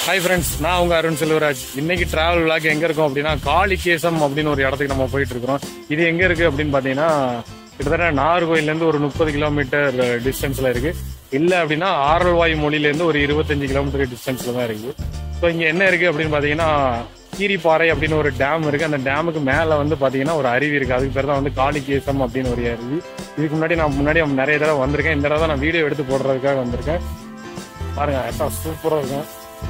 Hi friends நான் உங்க அருண் செல்வராஜ் இன்னைக்கு டிராவல் விளாக் எங்க இருக்கோம் அப்படின்னா காளிகேசம் அப்படின்னு ஒரு இடத்துக்கு நம்ம போயிட்டு இருக்கிறோம் இது எங்க இருக்கு அப்படின்னு பாத்தீங்கன்னா கிட்டத்தட்ட நாகர்கோயில்ல இருந்து ஒரு முப்பது கிலோமீட்டர் டிஸ்டன்ஸ்ல இருக்கு இல்ல அப்படின்னா ஆரல்வாய் மொழியில இருந்து ஒரு இருபத்தஞ்சு கிலோமீட்டர் டிஸ்டன்ஸ்ல தான் இருக்கு ஸோ இங்க என்ன இருக்கு அப்படின்னு பாத்தீங்கன்னா கீரிப்பாறை அப்படின்னு ஒரு டேம் இருக்கு அந்த டேமுக்கு மேல வந்து பாத்தீங்கன்னா ஒரு அருவி இருக்கு அதுக்கு பேர் தான் வந்து காளிகேசம் அப்படின்னு ஒரு அருவி இதுக்கு முன்னாடி நான் முன்னாடி நிறைய தடவை வந்திருக்கேன் இந்த தடவை தான் நான் வீடியோ எடுத்து போடுறதுக்காக வந்திருக்கேன் பாருங்க எல்லாம் சூப்பரா இருக்கும்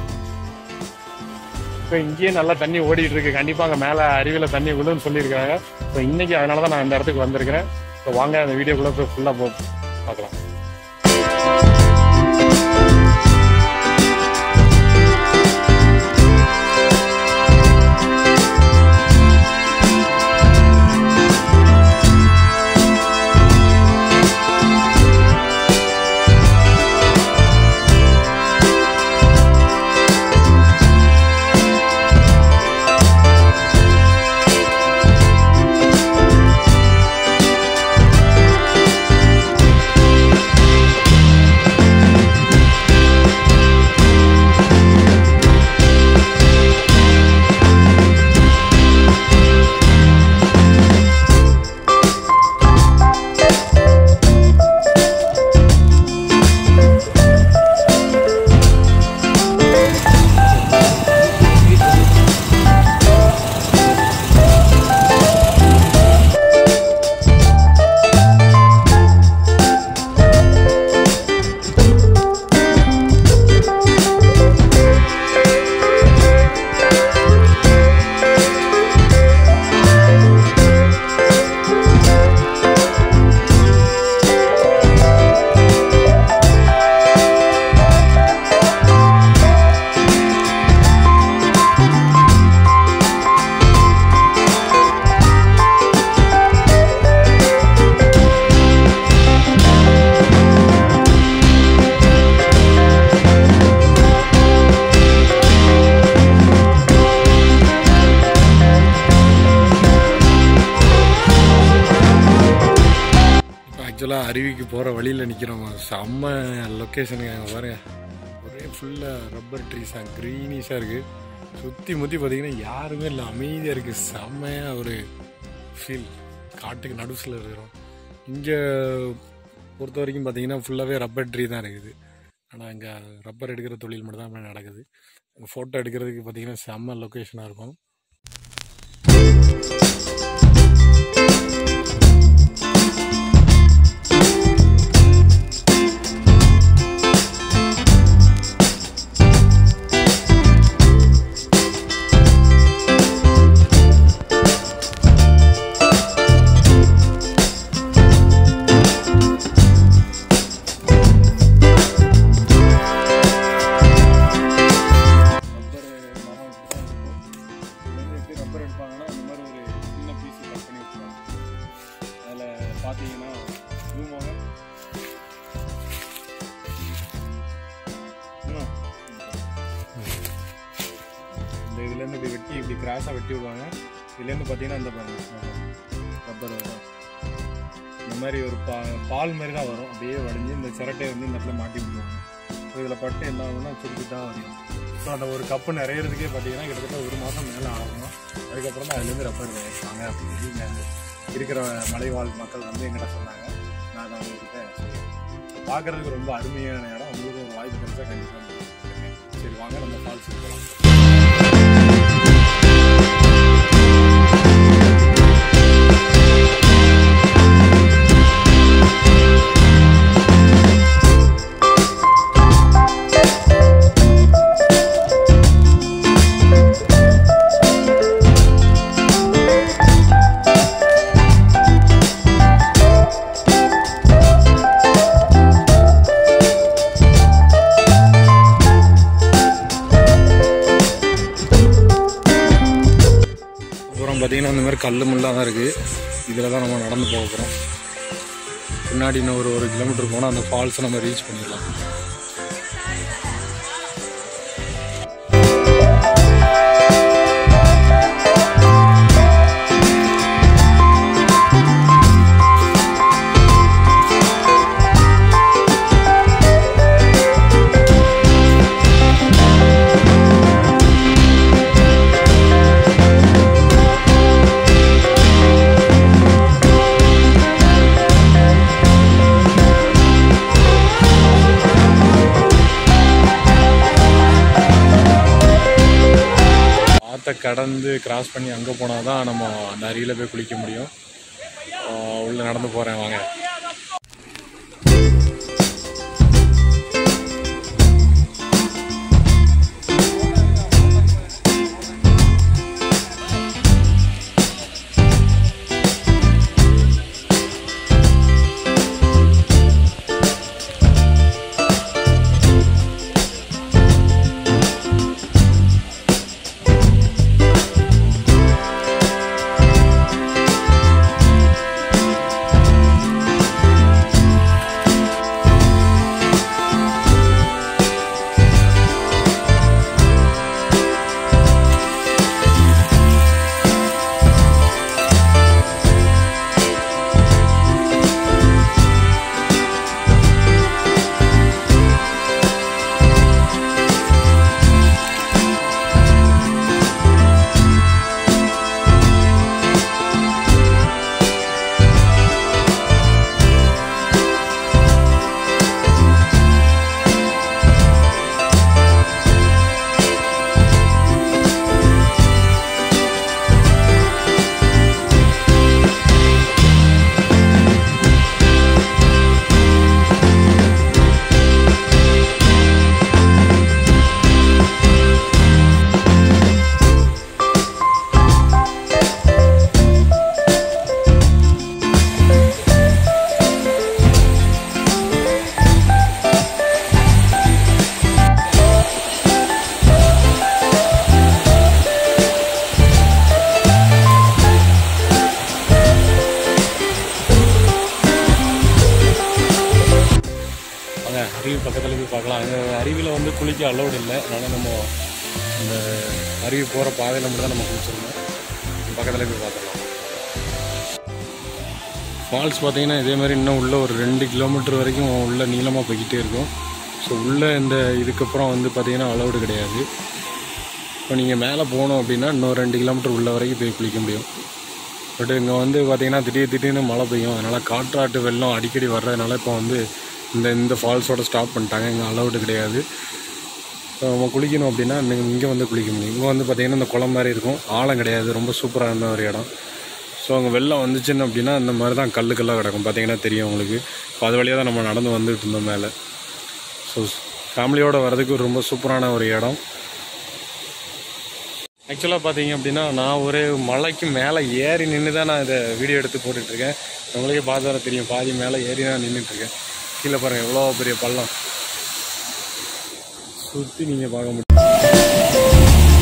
இப்போ இங்கேயே நல்லா தண்ணி ஓடிட்டு இருக்கு கண்டிப்பா அங்க மேல அருவியில தண்ணி விழுன்னு சொல்லியிருக்காங்க இப்போ இன்னைக்கு அதனால தான் நான் இந்த இடத்துக்கு வந்திருக்கிறேன் இப்போ வாங்க அந்த வீடியோக்குள்ள போய் ஃபுல்லா போ பார்க்கலாம் இப்போ ஆக்சுவலாக அருவிக்கு போகிற வழியில் நிற்கிறோம் செம்ம லொக்கேஷனுங்க அங்கே பாருங்க ஒரே ஃபுல்லாக ரப்பர் ட்ரீஸாக க்ரீனிஷாக இருக்குது சுற்றி முற்றி பார்த்தீங்கன்னா யாருமே இல்லை அமைதியாக இருக்குது செம்மையாக ஒரு ஃபீல் காட்டுக்கு நடுசில் இருக்கிறோம் இங்கே பொறுத்த வரைக்கும் பார்த்தீங்கன்னா ஃபுல்லாகவே ரப்பர் ட்ரீ தான் இருக்குது ஆனால் இங்கே ரப்பர் எடுக்கிற தொழில் மட்டும் தான் இங்க நடக்குது ஃபோட்டோ எடுக்கிறதுக்கு பார்த்தீங்கன்னா செம்ம லொக்கேஷனாக இருக்கும் ரப்பர் மரம் இப்படி தான் இருக்கும் இதுலேருந்து எப்படி ரப்பர் எடுப்பாங்கன்னா அந்த மாதிரி ஒரு சின்ன பீஸ் கட் பண்ணி வச்சுருவாங்க அதில் பார்த்தீங்கன்னா zoom ஆக இன்னும் இந்த இதுலேருந்து இப்படி வெட்டி இப்படி கிராஸாக வெட்டி விடுவாங்க இதுலேருந்து பார்த்தீங்கன்னா இந்த ரப்பர் வரும் இந்த மாதிரி ஒரு பா பால் மாதிரி தான் வரும் அப்படியே வடிஞ்சு இந்த சிரட்டையை வந்து இந்த இடத்துல மாட்டி விடுவாங்க ஸோ இதில் பட்டு என்ன ஆகும்னா சுருக்கி தான் வரும் ஸோ அந்த ஒரு கப்பு நிறையிறதுக்கே பார்த்தீங்கன்னா கிட்டத்தட்ட ஒரு மாதம் மேலே ஆகும் அதுக்கப்புறம் தான் அதுலேருந்து ரப்பர் வைப்பாங்க அப்படின்னு சொல்லி இங்க இருக்கிற மலைவாழ் மக்கள் வந்து எங்கிட்ட சொன்னாங்க நான் அதை அவங்ககிட்ட சொல்லுவேன் பார்க்குறதுக்கு ரொம்ப அருமையான இடம் உங்களுக்கு ஒரு வாய்ப்பு கிடைச்சா கண்டிப்பாக வந்து பாருங்க. சரி வாங்க நம்ம ஃபால்ஸுக்கு போகலாம் அப்புறம் பார்த்தீங்கன்னா இந்த மாதிரி கல் முள்ளாக தான் இருக்குது இதில் தான் நம்ம நடந்து போக போகிறோம் பின்னாடி இன்னும் ஒரு ஒரு கிலோமீட்டர் போனால் அந்த ஃபால்ஸை நம்ம ரீச் பண்ணிடலாம் Thank ஆற்றை கடந்து கிராஸ் பண்ணி அங்கே போனால் தான் நம்ம அந்த அருவியில் போய் குளிக்க முடியும் ஆஹ் உள்ள நடந்து போகிறேன் வாங்க வாங்க அருவி பக்கத்தில் போய் பார்க்கலாம் அங்கே அருவியில் வந்து குளிக்க அலௌடு இல்லை அதனால் நம்ம இந்த அருவி போகிற பாதையில் மட்டும் தான் நம்ம குளிச்சிருந்தோம் பக்கத்தில் போய் பார்க்கலாம் ஃபால்ஸ் பார்த்தீங்கன்னா இதே மாதிரி இன்னும் உள்ள ஒரு ரெண்டு கிலோமீட்டர் வரைக்கும் உள்ள நீளமாக போய்கிட்டே இருக்கும் ஸோ உள்ள இந்த இதுக்கப்புறம் வந்து பார்த்தீங்கன்னா அலௌடு கிடையாது இப்போ நீங்கள் மேலே போகணும் அப்படின்னா இன்னும் ரெண்டு கிலோமீட்டர் உள்ள வரைக்கும் போய் குளிக்க முடியும் பட் இங்கே வந்து பார்த்தீங்கன்னா திடீர் திடீர்னு மழை பெய்யும் அதனால் காற்றாட்டு வெள்ளம் அடிக்கடி வர்றதுனால இப்போ வந்து இந்த இந்த ஃபால்ஸோட ஸ்டாப் பண்ணிட்டாங்க இங்கே அலௌடு கிடையாது இப்போ நம்ம குளிக்கணும் அப்படின்னா இங்கே வந்து குளிக்க முடியும் இங்கே வந்து பார்த்தீங்கன்னா இந்த குளம் மாதிரி இருக்கும் ஆழம் கிடையாது ரொம்ப சூப்பரான ஒரு இடம் ஸோ அங்கே வெள்ளம் வந்துச்சுன்னு அப்படின்னா இந்த மாதிரி தான் கல்லு கல்லாக கிடக்கும் பார்த்தீங்கன்னா தெரியும் உங்களுக்கு இப்போ அது வழியாக தான் நம்ம நடந்து வந்துட்டு இருந்தோம் மேலே ஸோ ஃபேமிலியோடு வர்றதுக்கு ஒரு ரொம்ப சூப்பரான ஒரு இடம் ஆக்சுவலாக பார்த்தீங்க அப்படின்னா நான் ஒரு மலைக்கு மேலே ஏறி நின்று தான் நான் இதை வீடியோ எடுத்து போட்டுட்ருக்கேன் உங்களுக்கே பார்த்து வர தெரியும் பாதி மேலே ஏறி தான் நின்றுட்டுருக்கேன் கீழே பாருங்கள் எவ்வளோ பெரிய பள்ளம் சுற்றி நீங்கள் பார்க்க முடியும்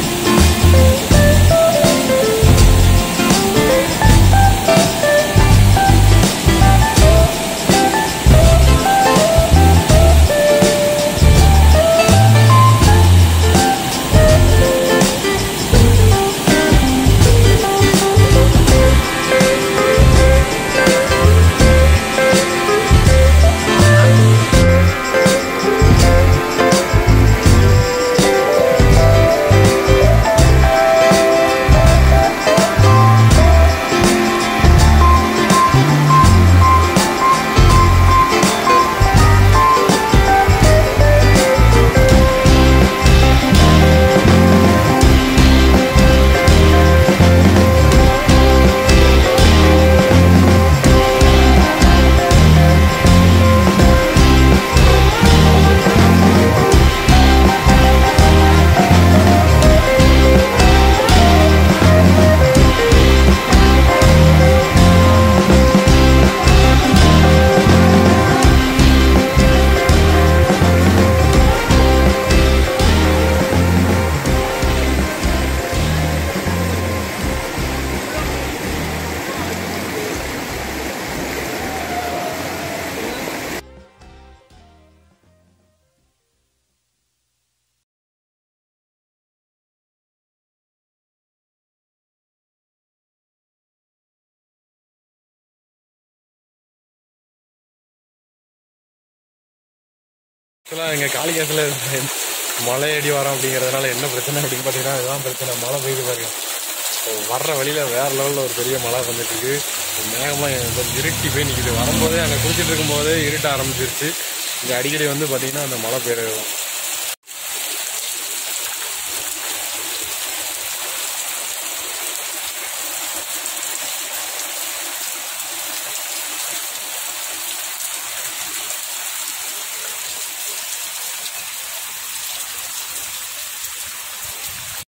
ஆக்சுவலாக எங்கள் காளிகாசில் மலை அடி வரோம் அப்படிங்கிறதுனால என்ன பிரச்சனை அப்படின்னு பார்த்தீங்கன்னா இதுதான் பிரச்சனை மழை பெய்யுது பாருங்க இப்போ வர்ற வழியில் வேற லெவலில் ஒரு பெரிய மழை வந்துட்டு இருக்கு மேகம்லாம் கொஞ்சம் இருட்டி போய் நிற்கிது வரும்போதே அங்கே குளிச்சுட்டு இருக்கும்போதே இருட்ட ஆரம்பிச்சிருச்சு இங்கே அடிக்கடி வந்து பார்த்தீங்கன்னா அந்த மழை பெய்யறது தான்